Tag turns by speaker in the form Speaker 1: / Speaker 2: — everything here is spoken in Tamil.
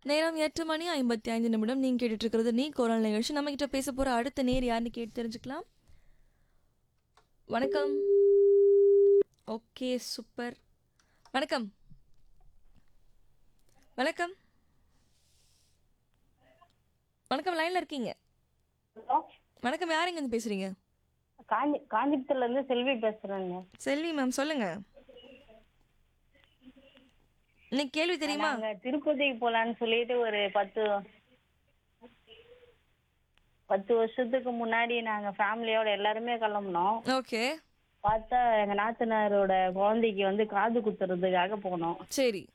Speaker 1: நேரம் எட்டு மணி ஐம்பத்தி ஐந்து நிமிடம் நீங்கள் கேட்டுட்டு இருக்கிறது நீ குரல் நிகழ்ச்சி நம்ம கிட்ட பேச போகிற அடுத்த நேர் யாருன்னு கேட்டு தெரிஞ்சுக்கலாம் வணக்கம் ஓகே சூப்பர் வணக்கம் வணக்கம் வணக்கம் லைனில் இருக்கீங்க
Speaker 2: ஹலோ
Speaker 1: வணக்கம் யார் இருந்து பேசுகிறீங்க
Speaker 2: காஞ்சி காஞ்சிபுரத்துல இருந்து செல்வி பேசுறேங்க
Speaker 1: செல்வி மேம் சொல்லுங்க இன்னைக்கு கேள்வி தெரியுமா
Speaker 2: நாங்க திருப்பதிக்கு போலான்னு சொல்லிட்டு ஒரு பத்து பத்து வருஷத்துக்கு முன்னாடி நாங்க ஃபேமிலியோட எல்லாருமே கிளம்புனோம்
Speaker 1: ஓகே
Speaker 2: பார்த்தா எங்க நாத்தனாரோட குழந்தைக்கு வந்து காது குத்துறதுக்காக போனோம்
Speaker 1: சரி